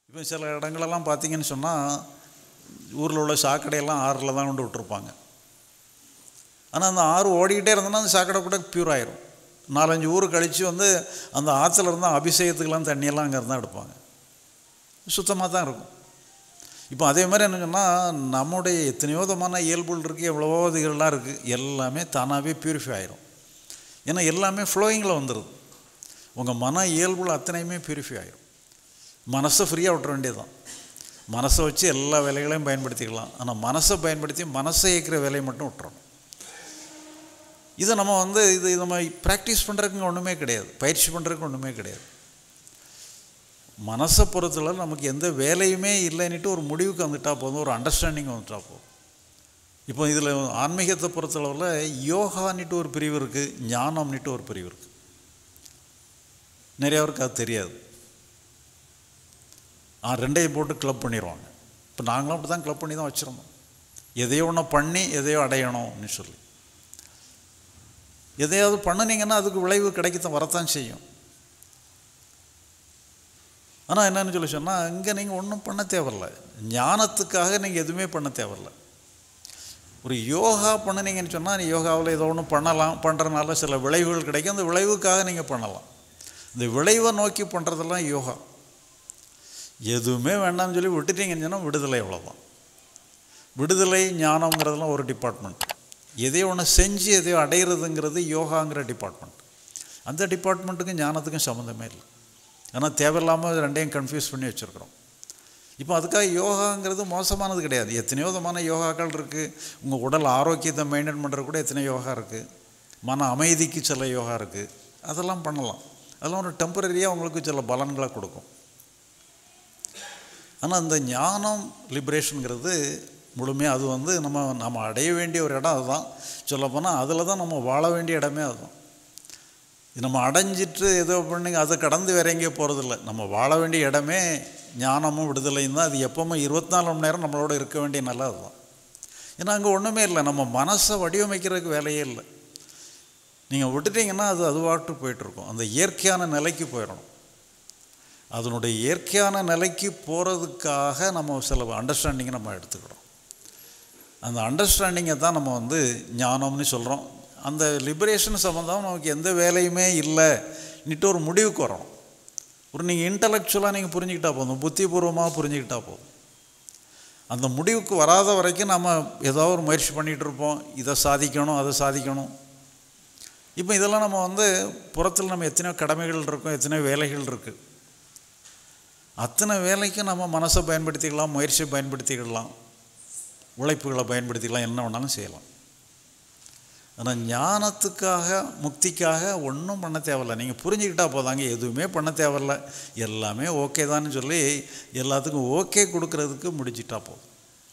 இப்போ சில இடங்களெல்லாம் பார்த்தீங்கன்னு சொன்னால் ஊரில் உள்ள சாக்கடையெல்லாம் ஆறில் தான் கொண்டு விட்டுருப்பாங்க ஆனால் அந்த ஆறு ஓடிக்கிட்டே இருந்ததுன்னா அந்த சாக்கடை கூட பியூர் ஆயிரும் நாலஞ்சு ஊர் கழித்து வந்து அந்த ஆற்றுல இருந்தால் அபிஷேகத்துக்கெல்லாம் தண்ணியெல்லாம் அங்கே இருந்தால் எடுப்பாங்க சுத்தமாக தான் இருக்கும் இப்போ அதே மாதிரி என்ன சொன்னால் நம்முடைய எத்தனையோ விதமான இயல்புகள் இருக்குது எவ்வளவோ இதுகள்லாம் இருக்குது எல்லாமே தானாகவே பியூரிஃபை ஆயிரும் ஏன்னா எல்லாமே ஃப்ளோயிங்கில் வந்துடுது உங்கள் மன இயல்புகள் அத்தனையுமே பியூரிஃபை ஆயிரும் மனசை ஃப்ரீயாக விட்டுற வேண்டியதுதான் மனசை வச்சு எல்லா வேலைகளையும் பயன்படுத்திக்கலாம் ஆனால் மனசை பயன்படுத்தி மனசை இயக்கிற வேலையை மட்டும் விட்டுறணும் இதை நம்ம வந்து இது நம்ம ப்ராக்டிஸ் பண்ணுறதுக்கு ஒன்றுமே கிடையாது பயிற்சி பண்ணுறதுக்கு ஒன்றுமே கிடையாது மனசை பொறுத்தளவு நமக்கு எந்த வேலையுமே இல்லைன்னுட்டு ஒரு முடிவுக்கு வந்துட்டா போதும் ஒரு அண்டர்ஸ்டாண்டிங் வந்துட்டா போதும் இப்போ இதில் ஆன்மீகத்தை பொறுத்தளவில் யோகான்னுட்டு ஒரு பிரிவு இருக்குது ஞானம்னுட்டு ஒரு பிரிவு இருக்குது நிறைய பேருக்கு அது தெரியாது ஆ ரெண்டையும் போட்டு கிளப் பண்ணிடுவாங்க இப்போ நாங்களும் அப்படி தான் கிளப் பண்ணி தான் வச்சுருந்தோம் எதையோ ஒன்று பண்ணி எதையோ அடையணும்னு சொல்லி எதையாவது பண்ணினீங்கன்னா அதுக்கு விளைவு கிடைக்கத்தான் வரத்தான் செய்யும் ஆனால் என்னன்னு சொல்லி சொன்னால் இங்கே நீங்கள் ஒன்றும் பண்ண தேவையில்ல ஞானத்துக்காக நீங்கள் எதுவுமே பண்ண தேவையில்ல ஒரு யோகா பண்ணினீங்கன்னு சொன்னால் நீ யோகாவில் ஏதோ ஒன்று பண்ணலாம் பண்ணுறதுனால சில விளைவுகள் கிடைக்கும் அந்த விளைவுக்காக நீங்கள் பண்ணலாம் இந்த விளைவை நோக்கி பண்ணுறதெல்லாம் யோகா எதுவுமே வேண்டாம்னு சொல்லி விட்டுட்டீங்கன்னு சொன்னால் விடுதலை அவ்வளோதான் விடுதலை ஞானங்கிறதுலாம் ஒரு டிபார்ட்மெண்ட் எதையோ ஒன்று செஞ்சு எதையோ அடையிறதுங்கிறது யோகாங்கிற டிபார்ட்மெண்ட் அந்த டிபார்ட்மெண்ட்டுக்கும் ஞானத்துக்கும் சம்மந்தமே இல்லை ஆனால் தேவையில்லாமல் ரெண்டையும் கன்ஃபியூஸ் பண்ணி வச்சுருக்குறோம் இப்போ அதுக்காக யோகாங்கிறது மோசமானது கிடையாது எத்தனையோ விதமான யோகாக்கள் இருக்குது உங்கள் உடல் ஆரோக்கியத்தை மெயின்டைன் பண்ணுறது கூட எத்தனையோ யோகா இருக்குது மன அமைதிக்கு சில யோகா இருக்குது அதெல்லாம் பண்ணலாம் அதெல்லாம் ஒரு டெம்பரரியாக உங்களுக்கு சில பலன்களை கொடுக்கும் ஆனால் அந்த ஞானம் லிபரேஷனுங்கிறது முழுமையாக அது வந்து நம்ம நம்ம அடைய வேண்டிய ஒரு இடம் அதுதான் சொல்லப்போனால் அதில் தான் நம்ம வாழ வேண்டிய இடமே அதுதான் இது நம்ம அடைஞ்சிட்டு ஏதோ பண்ணி அதை கடந்து வேற எங்கேயோ போகிறதில்ல நம்ம வாழ வேண்டிய இடமே ஞானமும் விடுதலையும் தான் அது எப்போவுமே இருபத்தி நாலு மணி நேரம் நம்மளோட இருக்க வேண்டிய நல்லா அதுதான் ஏன்னா அங்கே ஒன்றுமே இல்லை நம்ம மனசை வடிவமைக்கிறதுக்கு வேலையே இல்லை நீங்கள் விட்டுட்டீங்கன்னா அது அதுவாட்டு போயிட்டுருக்கும் அந்த இயற்கையான நிலைக்கு போயிடணும் அதனுடைய இயற்கையான நிலைக்கு போகிறதுக்காக நம்ம சில அண்டர்ஸ்டாண்டிங்கை நம்ம எடுத்துக்கிறோம் அந்த அண்டர்ஸ்டாண்டிங்கை தான் நம்ம வந்து ஞானம்னு சொல்கிறோம் அந்த லிபரேஷன் சம்மந்தம் நமக்கு எந்த வேலையுமே இல்லைன்னுட்டு ஒரு முடிவுக்கு வரணும் ஒரு நீங்கள் இன்டலெக்சுவலாக நீங்கள் புரிஞ்சுக்கிட்டா போதும் புத்திபூர்வமாக புரிஞ்சுக்கிட்டா போதும் அந்த முடிவுக்கு வராத வரைக்கும் நம்ம ஏதோ ஒரு முயற்சி பண்ணிகிட்டு இருப்போம் இதை சாதிக்கணும் அதை சாதிக்கணும் இப்போ இதெல்லாம் நம்ம வந்து புறத்தில் நம்ம எத்தனையோ கடமைகள் இருக்கும் எத்தனையோ வேலைகள் இருக்குது அத்தனை வேலைக்கும் நம்ம மனசை பயன்படுத்திக்கலாம் முயற்சியை பயன்படுத்திக்கலாம் உழைப்புகளை பயன்படுத்திக்கலாம் என்ன வேணாலும் செய்யலாம் ஆனால் ஞானத்துக்காக முக்திக்காக ஒன்றும் பண்ண தேவையில்ல நீங்கள் புரிஞ்சுக்கிட்டா போதாங்க எதுவுமே பண்ண தேவையில்ல எல்லாமே ஓகே தான்னு சொல்லி எல்லாத்துக்கும் ஓகே கொடுக்கறதுக்கு முடிச்சிட்டா போதும்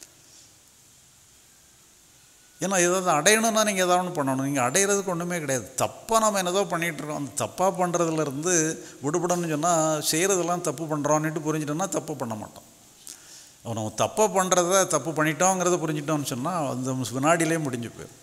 ஏன்னா ஏதாவது அடையணும்னா நீங்கள் ஏதாவது ஒன்று பண்ணணும் நீங்கள் அடையிறதுக்கு ஒன்றுமே கிடையாது தப்பாக நம்ம என்னதோ பண்ணிகிட்டு இருக்கோம் அந்த தப்பாக பண்ணுறதுலேருந்து விடுபடணும்னு சொன்னால் செய்கிறதெல்லாம் தப்பு பண்ணுறோன்னுட்டு புரிஞ்சிட்டோம்னா தப்பு பண்ண மாட்டோம் நம்ம தப்பாக பண்ணுறத தப்பு பண்ணிட்டோங்கிறத புரிஞ்சிட்டோம்னு சொன்னால் அந்த வினாடியிலே முடிஞ்சு போயிடும்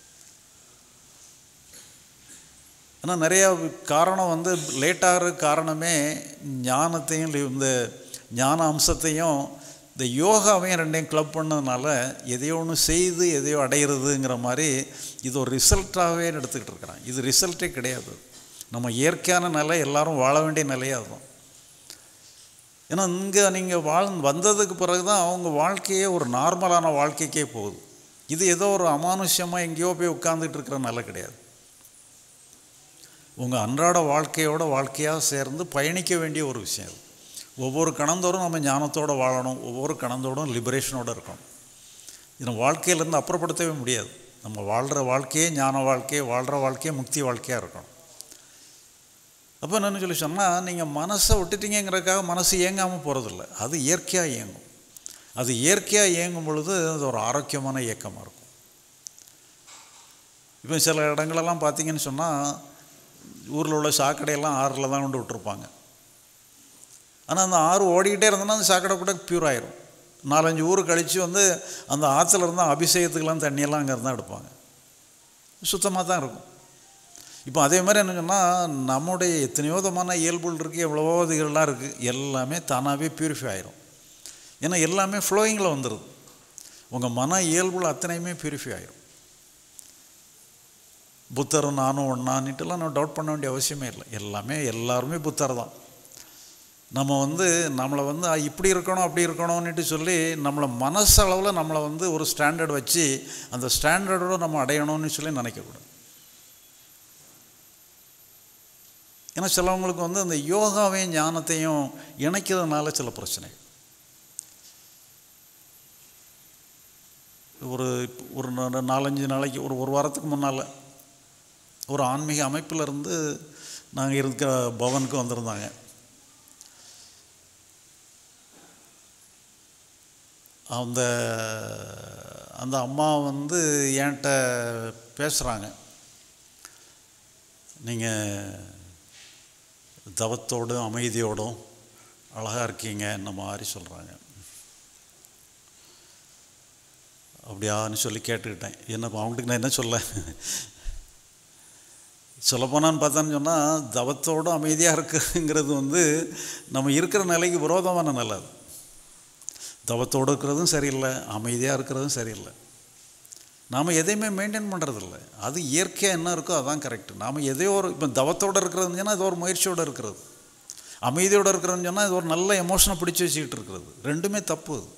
ஆனால் நிறையா காரணம் வந்து லேட் ஆகிற காரணமே ஞானத்தையும் இந்த ஞான அம்சத்தையும் இந்த யோகாவையும் ரெண்டையும் கிளப் பண்ணதுனால எதையோ ஒன்று செய்து எதையோ அடையிறதுங்கிற மாதிரி இது ஒரு ரிசல்ட்டாகவே எடுத்துக்கிட்டு இருக்கிறான் இது ரிசல்ட்டே கிடையாது நம்ம இயற்கையான நிலை எல்லாரும் வாழ வேண்டிய நிலையாக அதுதான் ஏன்னா இங்கே நீங்கள் வாழ் வந்ததுக்கு பிறகு தான் அவங்க வாழ்க்கையே ஒரு நார்மலான வாழ்க்கைக்கே போகுது இது ஏதோ ஒரு அமானுஷ்யமாக எங்கேயோ போய் உட்காந்துட்டு இருக்கிற நிலை கிடையாது உங்கள் அன்றாட வாழ்க்கையோட வாழ்க்கையாக சேர்ந்து பயணிக்க வேண்டிய ஒரு விஷயம் அது ஒவ்வொரு கணந்தோறும் நம்ம ஞானத்தோடு வாழணும் ஒவ்வொரு கணந்தோடும் லிபரேஷனோடு இருக்கணும் இது வாழ்க்கையிலேருந்து அப்புறப்படுத்தவே முடியாது நம்ம வாழ்கிற வாழ்க்கையே ஞான வாழ்க்கையே வாழ்கிற வாழ்க்கையே முக்தி வாழ்க்கையாக இருக்கணும் அப்போ என்னென்னு சொல்லி சொன்னால் நீங்கள் மனசை விட்டுட்டீங்கிறதுக்காக மனசு இயங்காமல் போகிறதில்ல அது இயற்கையாக இயங்கும் அது இயற்கையாக இயங்கும் பொழுது அது ஒரு ஆரோக்கியமான இயக்கமாக இருக்கும் இப்போ சில இடங்களெல்லாம் பார்த்தீங்கன்னு சொன்னால் ஊரில் உள்ள சாக்கடையெல்லாம் ஆறில் தான் கொண்டு விட்டுருப்பாங்க ஆனால் அந்த ஆறு ஓடிக்கிட்டே இருந்தோன்னா அந்த சாக்கடை கூட பியூர் ஆயிரும் நாலஞ்சு ஊர் கழித்து வந்து அந்த ஆற்றுல இருந்தால் அபிஷேகத்துக்கெல்லாம் தண்ணியெல்லாம் அங்கே இருந்தால் எடுப்பாங்க சுத்தமாக தான் இருக்கும் இப்போ அதே மாதிரி என்ன சொன்னால் நம்முடைய எத்தனையோ விதமான இயல்புகள் இருக்குது எவ்வளவோ இதுகள்லாம் இருக்குது எல்லாமே தானாகவே பியூரிஃபை ஆயிரும் ஏன்னா எல்லாமே ஃப்ளோயிங்கில் வந்துடுது உங்கள் மன இயல்புகள் அத்தனையுமே பியூரிஃபை ஆயிரும் புத்தர் நானும் ஒன்றான்னுட்டுலாம் நம்ம டவுட் பண்ண வேண்டிய அவசியமே இல்லை எல்லாமே எல்லாருமே புத்தர் தான் நம்ம வந்து நம்மளை வந்து "ஆ, இப்படி இருக்கணும் அப்படி இருக்கணும்னுட்டு சொல்லி நம்மளை மனசளவில் நம்மளை வந்து ஒரு ஸ்டாண்டர்ட் வச்சு அந்த ஸ்டாண்டர்டோட நம்ம அடையணும்னு சொல்லி நினைக்கக்கூடாது ஏன்னா சிலவங்களுக்கு வந்து அந்த யோகாவையும் ஞானத்தையும் இணைக்கிறதுனால சில பிரச்சனை ஒரு ஒரு நா- நாலஞ்சு நாளைக்கு ஒரு ஒரு வாரத்துக்கு முன்னால் ஒரு ஆன்மீக அமைப்பில் இருந்து நாங்கள் இருக்கிற பவனுக்கு வந்திருந்தாங்க அந்த அந்த அம்மா வந்து என்கிட்ட பேசுகிறாங்க நீங்கள் தவத்தோடும் அமைதியோடும் அழகாக இருக்கீங்க இந்த மாதிரி சொல்கிறாங்க அப்படியான்னு சொல்லி கேட்டுக்கிட்டேன் என்ன அவங்களுக்கு நான் என்ன சொல்ல சொல்லப்போனான்னு பார்த்தான்னு சொன்னால் தவத்தோடு அமைதியாக இருக்குங்கிறது வந்து நம்ம இருக்கிற நிலைக்கு விரோதமான நிலை அது தவத்தோடு இருக்கிறதும் சரியில்லை அமைதியாக இருக்கிறதும் சரியில்லை நாம் எதையுமே மெயின்டைன் பண்ணுறதில்ல அது இயற்கையாக என்ன இருக்கோ அதான் கரெக்டு நாம் எதையோ ஒரு இப்போ தவத்தோடு இருக்கிறதுன்னு சொன்னால் இது ஒரு முயற்சியோடு இருக்கிறது அமைதியோடு இருக்கிறதுன்னு சொன்னால் இது ஒரு நல்ல எமோஷனை பிடிச்சி வச்சுக்கிட்டு இருக்கிறது ரெண்டுமே தப்பு அது.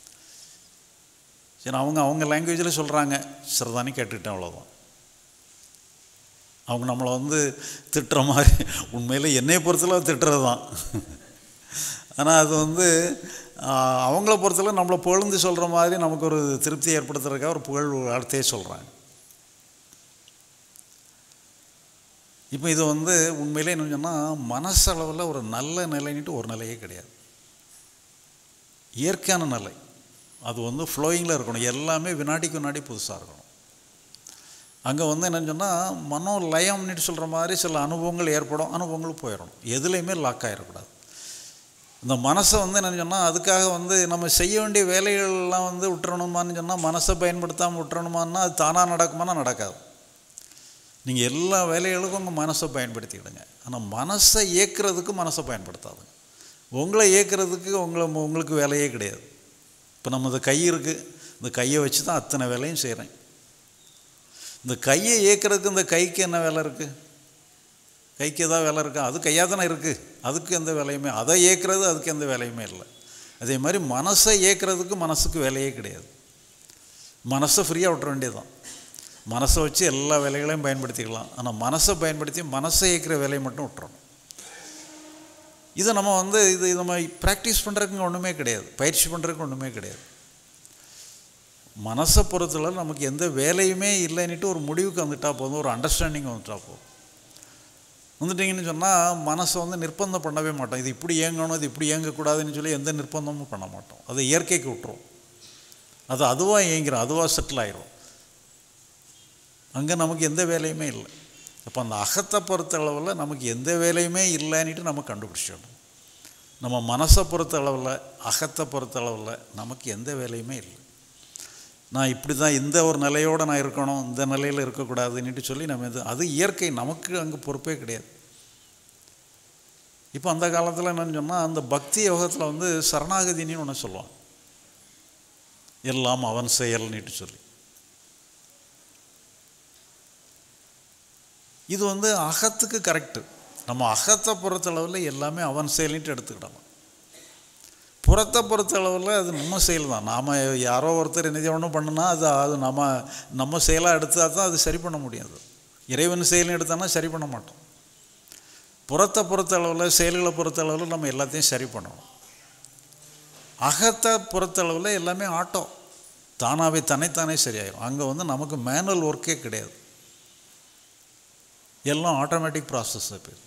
சரி அவங்க அவங்க லாங்குவேஜில் சொல்கிறாங்க சரிதானே கேட்டுக்கிட்டேன் அவ்வளோதான் அவங்க நம்மளை வந்து திட்டுற மாதிரி உண்மையில் என்னையை பொறுத்தளவு திட்டுறது தான் ஆனால் அது வந்து ஆஹ், அவங்கள பொறுத்தளவு நம்மளை புகழ்ந்து சொல்கிற மாதிரி நமக்கு ஒரு திருப்தி ஏற்படுத்துறதுக்காக ஒரு புகழ் வார்த்தையே சொல்கிறாங்க இப்போ இது வந்து உண்மையிலே என்ன சொன்னால் மனசளவில் ஒரு நல்ல நிலைன்னுட்டு ஒரு நிலையே கிடையாது இயற்கையான நிலை அது வந்து ஃப்ளோயிங்கில் இருக்கணும் எல்லாமே வினாடிக்கு வினாடி புதுசாக இருக்கணும் அங்கே வந்து என்னன்னு சொன்னால் மனோ லயம்னுட்டு சொல்கிற மாதிரி சில அனுபவங்கள் ஏற்படும் அனுபவங்கள் போயிடணும் எதுலேயுமே லாக் ஆகிடக்கூடாது இந்த மனசை வந்து என்னன்னு சொன்னால் அதுக்காக வந்து நம்ம செய்ய வேண்டிய வேலைகள்லாம் வந்து விட்டுறணுமான்னு சொன்னால் மனசை பயன்படுத்தாமல் விட்டுறணுமான்னா அது தானாக நடக்குமானா நடக்காது நீங்கள் எல்லா வேலைகளுக்கும் உங்கள் மனசை பயன்படுத்திக்கிடுங்க ஆனால் மனசை இயக்கிறதுக்கு மனசை பயன்படுத்தாதுங்க உங்களை இயக்கிறதுக்கு உங்களை உங்களுக்கு வேலையே கிடையாது இப்போ நம்ம இந்த கை இருக்குது இந்த கையை வச்சு தான் அத்தனை வேலையும் செய்கிறேன் இந்த கையை இயக்கிறதுக்கு இந்த கைக்கு என்ன வேலை இருக்குது கைக்கு ஏதாவது வேலை இருக்கா அது கையாக தானே இருக்குது அதுக்கு எந்த வேலையுமே அதை இயக்கிறது அதுக்கு எந்த வேலையுமே இல்லை அதே மாதிரி மனசை இயக்கிறதுக்கு மனசுக்கு வேலையே கிடையாது மனசை ஃப்ரீயாக விட்டுற வேண்டியதுதான் மனசை வச்சு எல்லா வேலைகளையும் பயன்படுத்திக்கலாம் ஆனால் மனசை பயன்படுத்தி மனசை இயக்கிற வேலையை மட்டும் விட்டுறணும் இதை நம்ம வந்து இது நம்ம ப்ராக்டிஸ் பண்ணுறதுக்கு ஒன்றுமே கிடையாது பயிற்சி பண்ணுறதுக்கு ஒன்றுமே கிடையாது மனசை பொறுத்தளவு நமக்கு எந்த வேலையுமே இல்லைன்னுட்டு ஒரு முடிவுக்கு வந்துட்டா போதும் ஒரு அண்டர்ஸ்டாண்டிங் வந்துட்டா போதும் வந்துட்டிங்கன்னு சொன்னால் மனசை வந்து நிர்பந்தம் பண்ணவே மாட்டோம் இது இப்படி இயங்கணும் இது இப்படி இயங்கக்கூடாதுன்னு சொல்லி எந்த நிர்பந்தமும் பண்ண மாட்டோம் அதை இயற்கைக்கு விட்டுரும் அது அதுவாக இயங்கிறோம் அதுவாக செட்டில் ஆயிரும் அங்கே நமக்கு எந்த வேலையுமே இல்லை அப்போ அந்த அகத்தை பொறுத்த அளவில் நமக்கு எந்த வேலையுமே இல்லைன்னுட்டு நம்ம கண்டுபிடிச்சிடணும் நம்ம மனசை பொறுத்த அளவில் அகத்தை பொறுத்த அளவில் நமக்கு எந்த வேலையுமே இல்லை நான் இப்படி தான் இந்த ஒரு நிலையோடு நான் இருக்கணும் இந்த நிலையில் இருக்கக்கூடாதுன்னுட்டு சொல்லி நம்ம இது அது இயற்கை நமக்கு அங்கே பொறுப்பே கிடையாது இப்போ அந்த காலத்தில் என்னன்னு சொன்னால் அந்த பக்தி யோகத்தில் வந்து சரணாகதின்னு ஒன்று சொல்லுவான் எல்லாம் அவன் செயல்னுட்டு சொல்லி இது வந்து அகத்துக்கு கரெக்டு நம்ம அகத்தை பொறுத்தளவில் எல்லாமே அவன் செயலின்ட்டு எடுத்துக்கிடலாம் புறத்தை பொறுத்தளவில் அது நம்ம செயல் தான் நாம் யாரோ ஒருத்தர் என்ன ஒன்றும் பண்ணுனா அது அது நம்ம நம்ம செயலாக எடுத்தால் தான் அது சரி பண்ண முடியாது இறைவன் செயல்னு எடுத்தானா சரி பண்ண மாட்டோம் புறத்தை பொறுத்தளவில் செயல்களை பொறுத்தளவில் நம்ம எல்லாத்தையும் சரி பண்ணணும் அகத்தை பொறுத்தளவில் எல்லாமே ஆட்டோ தானாகவே தன்னைத்தானே சரியாயிடும் அங்கே வந்து நமக்கு மேனுவல் ஒர்க்கே கிடையாது எல்லாம் ஆட்டோமேட்டிக் ப்ராசஸ் பேர்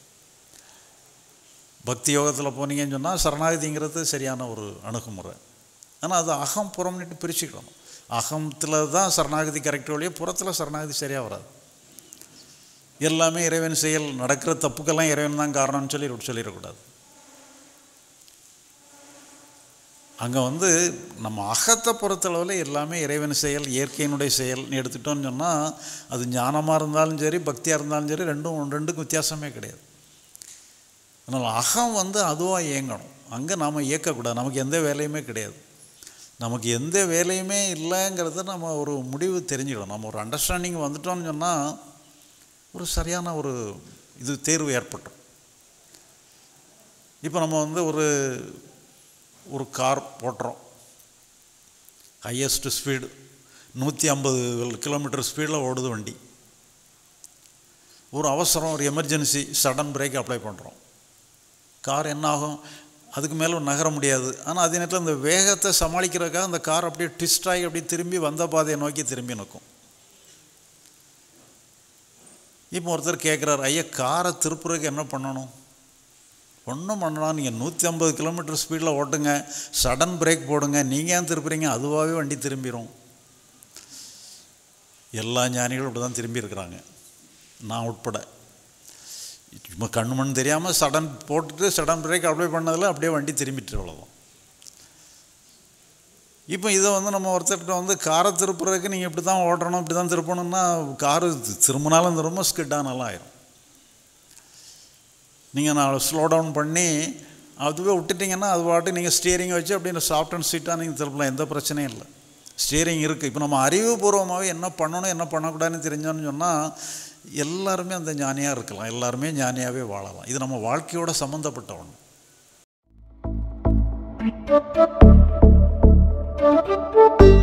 பக்தி யோகத்தில் போனீங்கன்னு சொன்னால் சரணாகதிங்கிறது சரியான ஒரு அணுகுமுறை ஆனால் அது அகம் புறம்னுட்டு பிரிச்சுக்கணும் அகத்தில் தான் சரணாகதி கரெக்ட் வழியே புறத்தில் சரணாகதி சரியாக வராது எல்லாமே இறைவன் செயல் நடக்கிற தப்புக்கெல்லாம் இறைவன் தான் காரணம்னு சொல்லி சொல்லிடக்கூடாது அங்கே வந்து நம்ம அகத்தை பொறுத்தளவில் எல்லாமே இறைவன் செயல் இயற்கையினுடைய செயல்னு எடுத்துட்டோம்னு சொன்னால் அது ஞானமாக இருந்தாலும் சரி பக்தியாக இருந்தாலும் சரி ரெண்டும் ரெண்டுக்கும் வித்தியாசமே கிடையாது அதனால் அகம் வந்து அதுவாக இயங்கணும் அங்கே நாம் இயக்கக்கூடாது நமக்கு எந்த வேலையுமே கிடையாது நமக்கு எந்த வேலையுமே இல்லைங்கிறத நம்ம ஒரு முடிவு தெரிஞ்சுக்கணும் நம்ம ஒரு அண்டர்ஸ்டாண்டிங் வந்துட்டோம்னு சொன்னால் ஒரு சரியான ஒரு இது தேர்வு ஏற்பட்டோம் இப்போ நம்ம வந்து ஒரு ஒரு கார் ஓட்டுறோம் ஹையஸ்ட் ஸ்பீடு நூற்றி ஐம்பது கிலோமீட்டர் ஸ்பீடில் ஓடுது வண்டி ஒரு அவசரம் ஒரு எமர்ஜென்சி சடன் பிரேக் அப்ளை பண்ணுறோம் கார் என்ன ஆகும் அதுக்கு மேலே நகர முடியாது ஆனால் அதே நேரத்தில் அந்த வேகத்தை சமாளிக்கிறதுக்காக அந்த கார் அப்படியே ட்விஸ்ட் ஆகி அப்படியே திரும்பி வந்த பாதையை நோக்கி திரும்பி நிற்கும் இப்போ ஒருத்தர் கேட்குறாரு ஐயா காரை திருப்புறதுக்கு என்ன பண்ணணும் ஒன்றும் பண்ணலாம் நீங்கள் நூற்றி ஐம்பது கிலோமீட்டர் ஸ்பீடில் ஓட்டுங்க சடன் பிரேக் போடுங்க நீங்கள் ஏன் திருப்புறீங்க அதுவாகவே வண்டி திரும்பிடும் எல்லா ஞானிகளும் இப்படி தான் திரும்பி இருக்கிறாங்க நான் உட்பட சும்மா கண்ணு மண் தெரியாமல் சடன் போட்டுட்டு சடன் பிரேக் அப்ளை பண்ணதில் அப்படியே வண்டி திரும்பிட்டு அவ்வளோதான் இப்போ இதை வந்து நம்ம ஒருத்தர்கிட்ட வந்து காரை திருப்புறதுக்கு நீங்கள் இப்படி தான் ஓட்டணும் இப்படி தான் திருப்பணும்னா காரு திரும்பினாலும் திரும்ப ஸ்கிட்டானாலும் ஆயிரும் நீங்கள் நான் ஸ்லோ டவுன் பண்ணி அதுவே விட்டுட்டிங்கன்னா அது பாட்டு நீங்கள் ஸ்டியரிங்கை வச்சு அப்படியே சாஃப்ட் அண்ட் ஸ்வீட்டாக நீங்கள் திருப்பலாம் எந்த பிரச்சனையும் இல்லை ஸ்டியரிங் இருக்குது இப்போ நம்ம அறிவுபூர்வமாகவே என்ன பண்ணணும் என்ன பண்ணக்கூடாதுன்னு தெரிஞ்சோன்னு சொன்னால் எல்லாருமே அந்த ஞானியாக இருக்கலாம் எல்லாருமே ஞானியாகவே வாழலாம் இது நம்ம வாழ்க்கையோட சம்மந்தப்பட்ட ஒன்று Thank you.